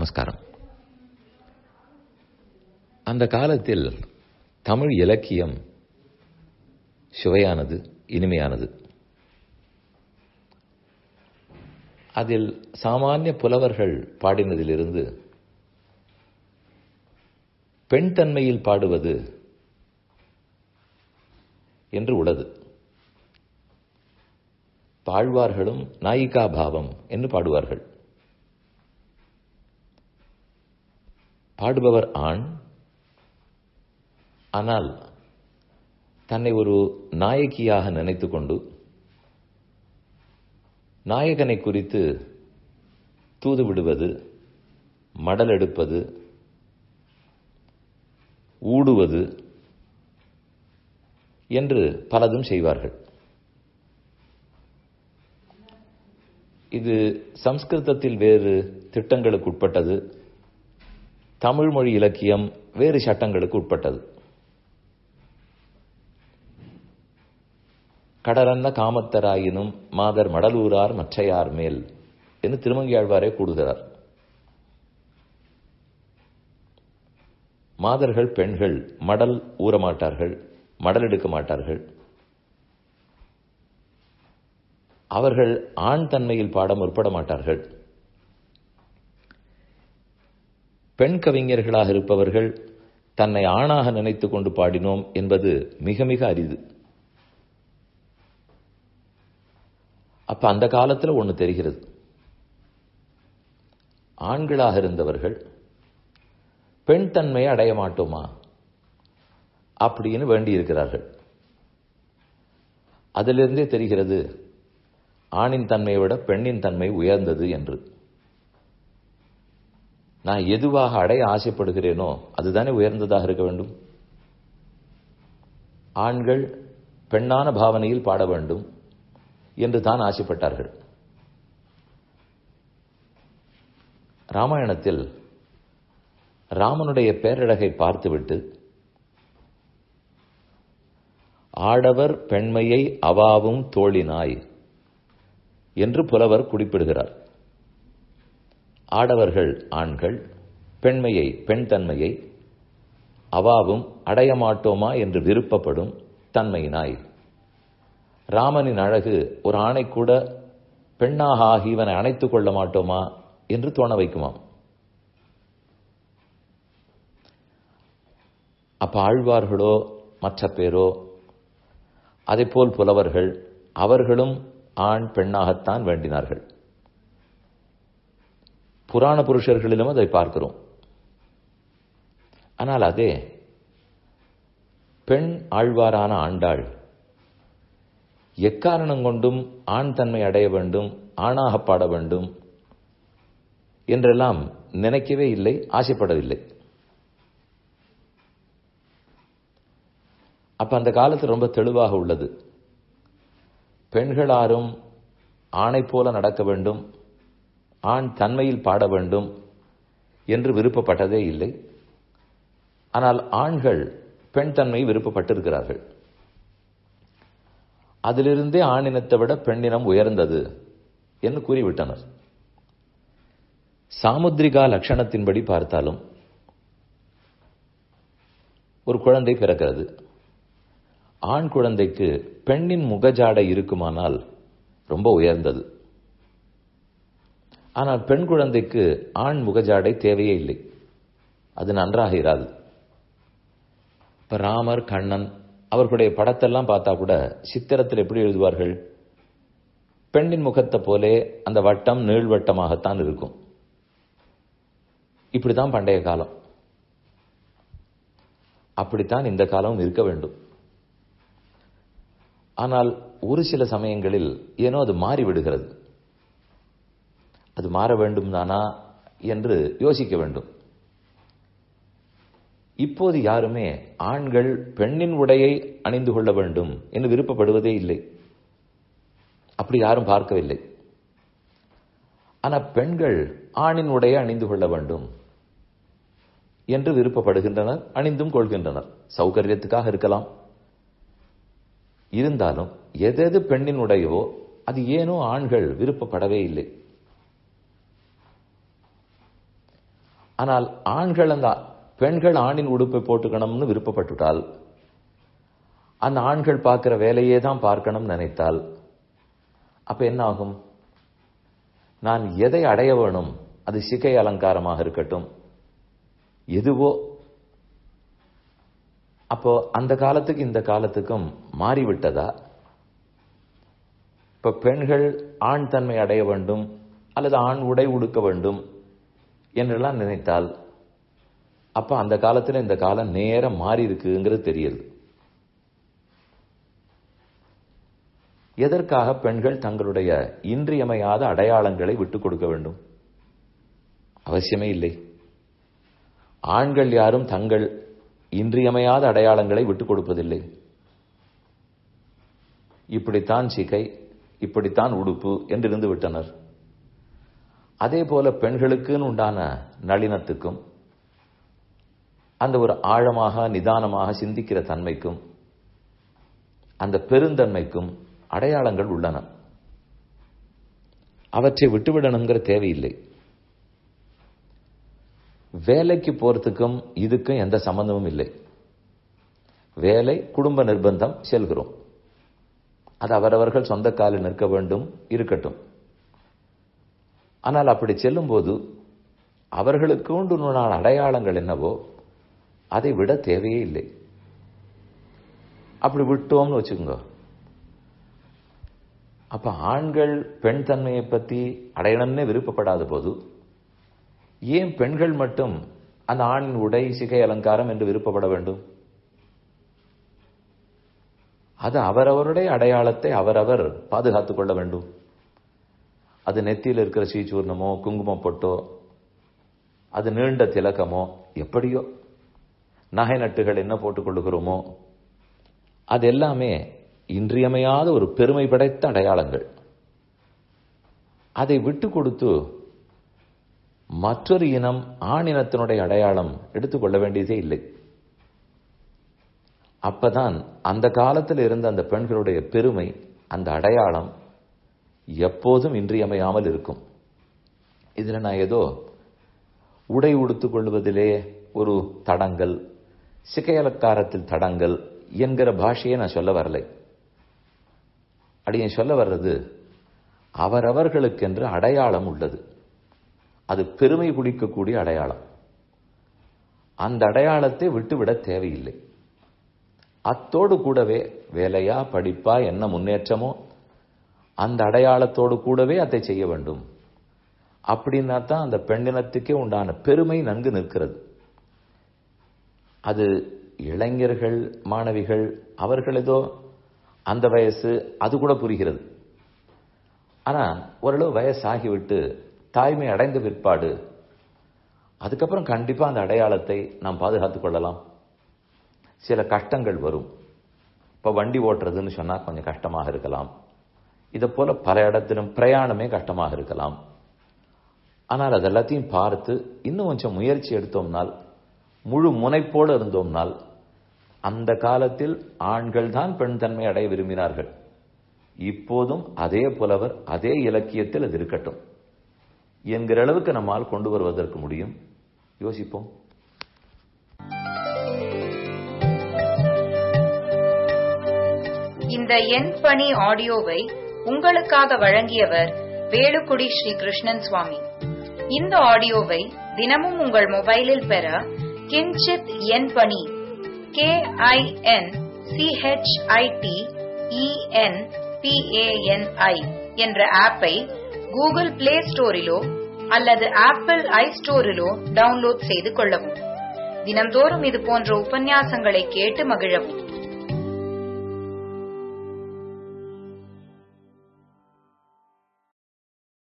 நமஸ்காரம் அந்த காலத்தில் தமிழ் இலக்கியம் சுவையானது இனிமையானது அதில் சாமானிய புலவர்கள் பாடினதிலிருந்து பெண் தன்மையில் பாடுவது என்று உள்ளது பாழ்வார்களும் நாயிகா பாவம் என்று பாடுவார்கள் பாடுபவர் ஆண் ஆனால் தன்னை ஒரு நாயகியாக நினைத்துக் கொண்டு நாயகனை குறித்து தூது விடுவது மடல் எடுப்பது ஊடுவது என்று பலதும் செய்வார்கள் இது சம்ஸ்கிருதத்தில் வேறு திட்டங்களுக்கு உட்பட்டது தமிழ் மொழி இலக்கியம் வேறு சட்டங்களுக்கு உட்பட்டது கடலன்ன காமத்தராயினும் மாதர் மடலூரார் மற்றையார் மேல் என்று திருமங்கியாழ்வாரே கூடுகிறார் மாதர்கள் பெண்கள் மடல் ஊறமாட்டார்கள் மடல் எடுக்க மாட்டார்கள் அவர்கள் ஆண் தன்மையில் பாட முற்பட மாட்டார்கள் பெண் கவிஞர்களாக இருப்பவர்கள் தன்னை ஆணாக நினைத்துக் கொண்டு பாடினோம் என்பது மிக மிக அரிது அப்ப அந்த காலத்தில் ஒன்று தெரிகிறது ஆண்களாக இருந்தவர்கள் பெண் தன்மையை அடைய மாட்டோமா அப்படின்னு வேண்டி இருக்கிறார்கள் அதிலிருந்தே தெரிகிறது ஆணின் தன்மையை விட பெண்ணின் தன்மை உயர்ந்தது என்று நான் எதுவாக அடைய ஆசைப்படுகிறேனோ அதுதானே உயர்ந்ததாக இருக்க வேண்டும் ஆண்கள் பெண்ணான பாவனையில் பாட வேண்டும் என்று தான் ஆசைப்பட்டார்கள் ராமாயணத்தில் ராமனுடைய பேரழகை பார்த்துவிட்டு ஆடவர் பெண்மையை அவாவும் தோழினாய் என்று புலவர் குறிப்பிடுகிறார் ஆடவர்கள் ஆண்கள் பெண்மையை பெண் தன்மையை அவாவும் அடைய மாட்டோமா என்று விருப்பப்படும் தன்மையினாய் ராமனின் அழகு ஒரு ஆணை கூட பெண்ணாக ஆகி இவனை அணைத்துக் கொள்ள மாட்டோமா என்று தோண வைக்குமாம் அப்ப ஆழ்வார்களோ மற்ற பேரோ போல் புலவர்கள் அவர்களும் ஆண் பெண்ணாகத்தான் வேண்டினார்கள் புராண புருஷர்களிலும் அதை பார்க்கிறோம் ஆனால் அதே பெண் ஆழ்வாரான ஆண்டாள் எக்காரணம் கொண்டும் ஆண் தன்மை அடைய வேண்டும் ஆணாக பாட வேண்டும் என்றெல்லாம் நினைக்கவே இல்லை ஆசைப்படவில்லை அப்ப அந்த காலத்தில் ரொம்ப தெளிவாக உள்ளது பெண்களாரும் ஆணை போல நடக்க வேண்டும் ஆண் தன்மையில் பாட வேண்டும் என்று விருப்பப்பட்டதே இல்லை ஆனால் ஆண்கள் பெண் தன்மை விருப்பப்பட்டிருக்கிறார்கள் அதிலிருந்தே ஆணினத்தை விட பெண்ணினம் உயர்ந்தது என்று கூறிவிட்டனர் சாமுத்ரிகா லட்சணத்தின்படி பார்த்தாலும் ஒரு குழந்தை பிறக்கிறது ஆண் குழந்தைக்கு பெண்ணின் முகஜாடை இருக்குமானால் ரொம்ப உயர்ந்தது ஆனால் பெண் குழந்தைக்கு ஆண் முகஜாடை தேவையே இல்லை அது நன்றாக இராது இப்ப ராமர் கண்ணன் அவர்களுடைய படத்தெல்லாம் பார்த்தா கூட சித்திரத்தில் எப்படி எழுதுவார்கள் பெண்ணின் முகத்தை போலே அந்த வட்டம் நீள்வட்டமாகத்தான் இருக்கும் இப்படித்தான் பண்டைய காலம் அப்படித்தான் இந்த காலமும் இருக்க வேண்டும் ஆனால் ஒரு சில சமயங்களில் ஏனோ அது மாறிவிடுகிறது அது மாற வேண்டும் தானா என்று யோசிக்க வேண்டும் இப்போது யாருமே ஆண்கள் பெண்ணின் உடையை அணிந்து கொள்ள வேண்டும் என்று விருப்பப்படுவதே இல்லை அப்படி யாரும் பார்க்கவில்லை ஆனால் பெண்கள் ஆணின் உடையை அணிந்து கொள்ள வேண்டும் என்று விருப்பப்படுகின்றனர் அணிந்தும் கொள்கின்றனர் சௌகரியத்துக்காக இருக்கலாம் இருந்தாலும் எதெது பெண்ணின் உடையவோ அது ஏனோ ஆண்கள் விருப்பப்படவே இல்லை ஆனால் ஆண்கள் அந்த பெண்கள் ஆணின் உடுப்பை போட்டுக்கணும்னு விருப்பப்பட்டுட்டால் அந்த ஆண்கள் பார்க்கிற வேலையே தான் பார்க்கணும் நினைத்தால் அப்ப என்ன ஆகும் நான் எதை அடைய வேணும் அது சிகை அலங்காரமாக இருக்கட்டும் எதுவோ அப்போ அந்த காலத்துக்கு இந்த காலத்துக்கும் மாறிவிட்டதா இப்ப பெண்கள் ஆண் தன்மை அடைய வேண்டும் அல்லது ஆண் உடை உடுக்க வேண்டும் என்றெல்லாம் நினைத்தால் அப்ப அந்த காலத்துல இந்த காலம் நேரம் மாறி இருக்குங்கிறது தெரியுது எதற்காக பெண்கள் தங்களுடைய இன்றியமையாத அடையாளங்களை விட்டுக் கொடுக்க வேண்டும் அவசியமே இல்லை ஆண்கள் யாரும் தங்கள் இன்றியமையாத அடையாளங்களை விட்டுக் கொடுப்பதில்லை இப்படித்தான் சிகை இப்படித்தான் உடுப்பு என்றிருந்து விட்டனர் அதே போல பெண்களுக்குன்னு உண்டான நளினத்துக்கும் அந்த ஒரு ஆழமாக நிதானமாக சிந்திக்கிற தன்மைக்கும் அந்த பெருந்தன்மைக்கும் அடையாளங்கள் உள்ளன அவற்றை விட்டுவிடணுங்கிற தேவையில்லை வேலைக்கு போறதுக்கும் இதுக்கும் எந்த சம்பந்தமும் இல்லை வேலை குடும்ப நிர்பந்தம் செல்கிறோம் அது அவரவர்கள் சொந்த காலில் நிற்க வேண்டும் இருக்கட்டும் ஆனால் அப்படி செல்லும்போது அவர்களுக்கு உண்டான அடையாளங்கள் என்னவோ அதை விட தேவையே இல்லை அப்படி விட்டோம்னு வச்சுக்கோங்க அப்ப ஆண்கள் பெண் தன்மையை பத்தி அடையணும்னு விருப்பப்படாத போது ஏன் பெண்கள் மட்டும் அந்த ஆணின் உடை சிகை அலங்காரம் என்று விருப்பப்பட வேண்டும் அது அவரவருடைய அடையாளத்தை அவரவர் பாதுகாத்துக் கொள்ள வேண்டும் அது நெத்தியில் இருக்கிற ஸ்ரீசூர்ணமோ குங்கும பொட்டோ அது நீண்ட திலக்கமோ எப்படியோ நகை நட்டுகள் என்ன போட்டுக் கொள்ளுகிறோமோ அது எல்லாமே இன்றியமையாத ஒரு பெருமை படைத்த அடையாளங்கள் அதை விட்டு கொடுத்து மற்றொரு இனம் ஆணினத்தினுடைய அடையாளம் எடுத்துக்கொள்ள வேண்டியதே இல்லை அப்பதான் அந்த காலத்தில் இருந்த அந்த பெண்களுடைய பெருமை அந்த அடையாளம் எப்போதும் இன்றியமையாமல் இருக்கும் இதுல நான் ஏதோ உடை உடுத்துக் கொள்வதிலே ஒரு தடங்கல் சிகையலக்காரத்தில் தடங்கல் என்கிற பாஷையை நான் சொல்ல வரலை அடியன் சொல்ல வர்றது அவரவர்களுக்கென்று அடையாளம் உள்ளது அது பெருமை குடிக்கக்கூடிய அடையாளம் அந்த அடையாளத்தை விட்டுவிட தேவையில்லை அத்தோடு கூடவே வேலையா படிப்பா என்ன முன்னேற்றமோ அந்த அடையாளத்தோடு கூடவே அதை செய்ய வேண்டும் அப்படின்னா தான் அந்த பெண்ணினத்துக்கே உண்டான பெருமை நன்கு நிற்கிறது அது இளைஞர்கள் மாணவிகள் அவர்கள் ஏதோ அந்த வயசு அது கூட புரிகிறது ஆனா ஓரளவு வயசாகிவிட்டு தாய்மை அடைந்த பிற்பாடு அதுக்கப்புறம் கண்டிப்பா அந்த அடையாளத்தை நாம் பாதுகாத்துக் கொள்ளலாம் சில கஷ்டங்கள் வரும் இப்ப வண்டி ஓட்டுறதுன்னு சொன்னா கொஞ்சம் கஷ்டமாக இருக்கலாம் இதை போல பல இடத்திலும் பிரயாணமே கஷ்டமாக இருக்கலாம் ஆனால் அது எல்லாத்தையும் பார்த்து இன்னும் கொஞ்சம் முயற்சி எடுத்தோம்னால் முழு முனைப்போடு இருந்தோம்னால் அந்த காலத்தில் ஆண்கள் தான் பெண் தன்மை அடைய விரும்பினார்கள் இப்போதும் அதே புலவர் அதே இலக்கியத்தில் அது இருக்கட்டும் என்கிற அளவுக்கு நம்மால் கொண்டு வருவதற்கு முடியும் யோசிப்போம் இந்த எண் பணி ஆடியோவை உங்களுக்காக வழங்கியவர் வேலுக்குடி ஸ்ரீ கிருஷ்ணன் சுவாமி இந்த ஆடியோவை தினமும் உங்கள் மொபைலில் பெற கிஞ்சித் எண் பணி கே ஐ என் சிஹெச்ஐடி இஎன் பிஏஎன்ஐ என்ற ஆப்பை கூகுள் பிளே ஸ்டோரிலோ அல்லது ஆப்பிள் ஐ ஸ்டோரிலோ டவுன்லோட் செய்து கொள்ளவும் தினம்தோறும் இது போன்ற உபன்யாசங்களை கேட்டு மகிழவும்